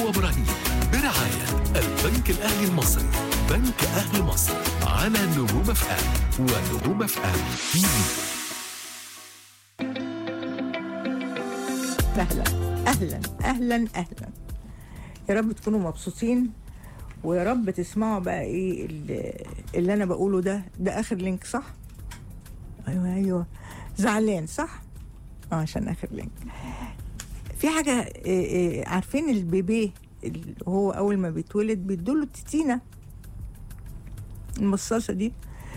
وابراهيم برعاية البنك الأهلي المصري بنك أهل مصر على نجوم اف ام ونجوم اف ام تي في اهلا اهلا اهلا اهلا يا رب تكونوا مبسوطين ويا رب تسمعوا بقى ايه اللي, اللي انا بقوله ده ده اخر لينك صح ايوه ايوه زعلان صح اه عشان اخر لينك في حاجه إيه إيه عارفين البيبي اللي هو اول ما بيتولد بيدوله التتينه المصاصه دي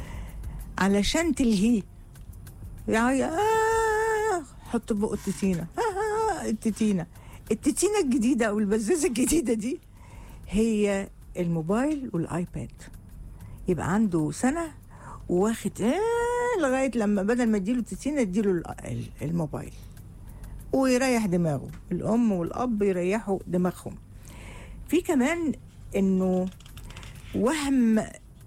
علشان تلهيه يعني آه حط في بقه التتينه آه التتينه التتينه الجديده او البزازه الجديده دي هي الموبايل والايباد يبقى عنده سنه واخد آه لغايه لما بدل ما اديله التتينه اديله ال- ال- الموبايل ويريح دماغه الام والاب يريحوا دماغهم في كمان انه وهم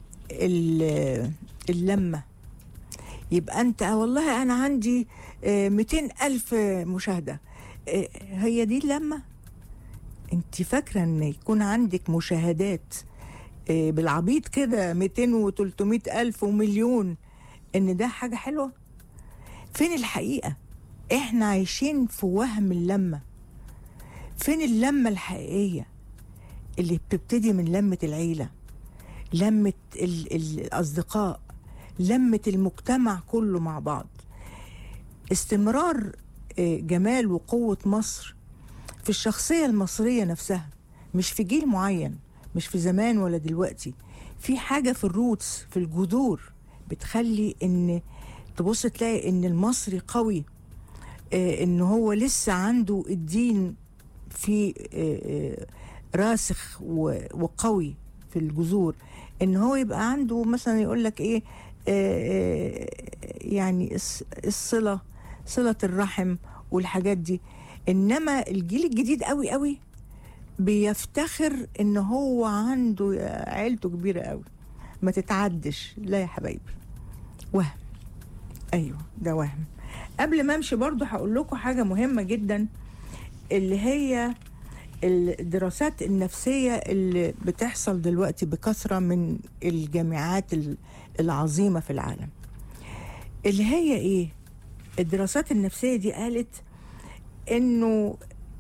ال- اللمه يبقى انت والله انا عندي آه، 200 الف مشاهده آه، هي دي اللمه انت فاكره ان يكون عندك مشاهدات آه، بالعبيط كده 200 و300 الف ومليون ان ده حاجه حلوه فين الحقيقه احنا عايشين في وهم اللمه فين اللمه الحقيقيه اللي بتبتدي من لمه العيله لمه ال- ال- الاصدقاء لمه المجتمع كله مع بعض استمرار آه، جمال وقوه مصر في الشخصيه المصريه نفسها مش في جيل معين مش في زمان ولا دلوقتي في حاجه في الروتس في الجذور بتخلي ان تبص تلاقي ان المصري قوي آه، ان هو لسه عنده الدين في آه، آه، راسخ و- وقوي في الجذور ان هو يبقى عنده مثلا يقول لك ايه آه، آه، يعني الص- الصله صله الرحم والحاجات دي انما الجيل الجديد قوي قوي بيفتخر ان هو عنده عيلته كبيره قوي ما تتعدش لا يا حبايبي وهم ايوه ده وهم قبل ما امشي برضو هقول لكم حاجه مهمه جدا اللي هي الدراسات النفسيه اللي بتحصل دلوقتي بكثره من الجامعات ال- العظيمه في العالم اللي هي ايه الدراسات النفسيه دي قالت انه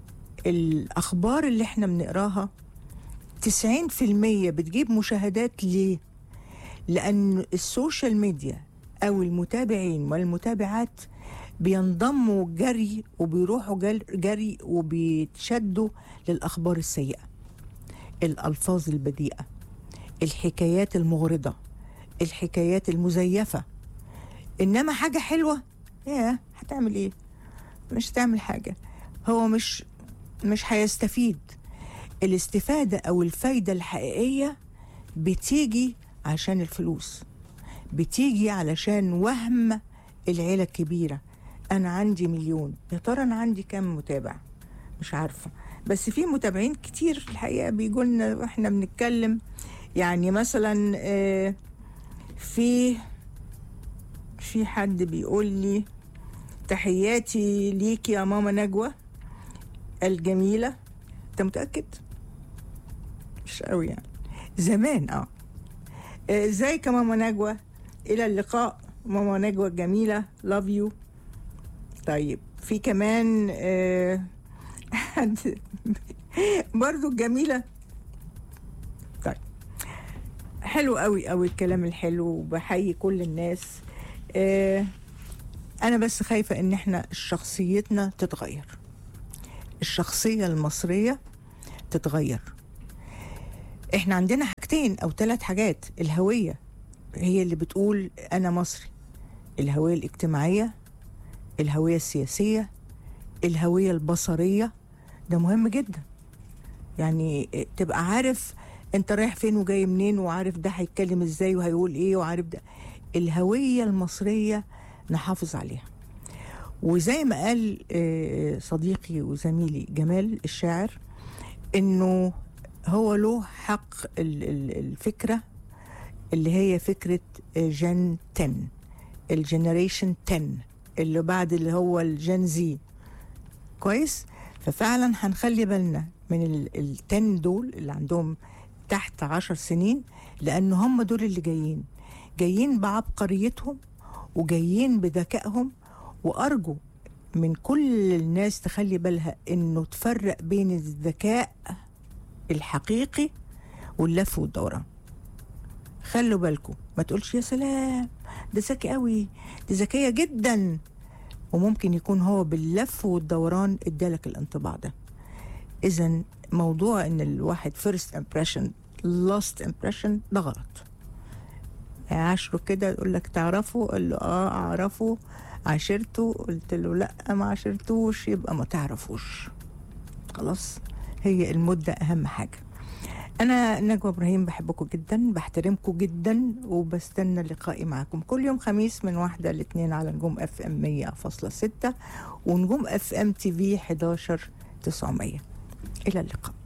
الاخبار اللي احنا بنقراها 90% بتجيب مشاهدات ليه لان السوشيال ميديا او المتابعين والمتابعات بينضموا جري وبيروحوا جل- جري وبيتشدوا للاخبار السيئه الالفاظ البذيئه الحكايات المغرضه الحكايات المزيفه انما حاجه حلوه ياه هتعمل ايه مش هتعمل حاجه هو مش مش هيستفيد الاستفاده او الفايده الحقيقيه بتيجي عشان الفلوس بتيجي علشان وهم العيله الكبيره انا عندي مليون يا ترى انا عندي كام متابع مش عارفه بس في متابعين كتير الحقيقه بيجوا لنا واحنا بنتكلم يعني مثلا آه، في في حد بيقول لي تحياتي ليك يا ماما نجوى الجميله انت متاكد مش قوي يعني زمان اه آه، ازيك يا ماما نجوى الى اللقاء ماما نجوى الجميله لاف يو طيب في كمان آه، حد برضو الجميله طيب حلو قوي قوي الكلام الحلو وبحيي كل الناس آه، انا بس خايفه ان احنا شخصيتنا تتغير الشخصيه المصريه تتغير احنا عندنا حاجتين او ثلاث حاجات الهويه هي اللي بتقول انا مصري الهويه الاجتماعيه الهويه السياسيه الهويه البصريه ده مهم جدا يعني تبقى عارف انت رايح فين وجاي منين وعارف ده هيتكلم ازاي وهيقول ايه وعارف ده الهويه المصريه نحافظ عليها وزي ما قال آه، صديقي وزميلي جمال الشاعر انه هو له حق ال- ال- الفكره اللي هي فكره جن 10 الجنريشن 10 اللي بعد اللي هو الجن زي كويس ففعلا هنخلي بالنا من ال- التن دول اللي عندهم تحت عشر سنين لأن هم دول اللي جايين جايين بعبقريتهم وجايين بذكائهم وأرجو من كل الناس تخلي بالها إنه تفرق بين الذكاء الحقيقي واللف والدوران خلوا بالكم ما تقولش يا سلام ده ذكي قوي دي ذكية جدا وممكن يكون هو باللف والدوران ادالك الانطباع ده اذا موضوع ان الواحد first impression last impression ده غلط عاشره كده يقول لك تعرفه قال له اه اعرفه عاشرته قلت له لا ما عاشرتوش يبقى ما تعرفوش خلاص هي المدة اهم حاجة انا نجوى ابراهيم بحبكم جدا بحترمكم جدا وبستنى لقائي معكم كل يوم خميس من واحدة لاثنين على نجوم اف ام 100.6 ونجوم اف ام تي في 11 900 الى اللقاء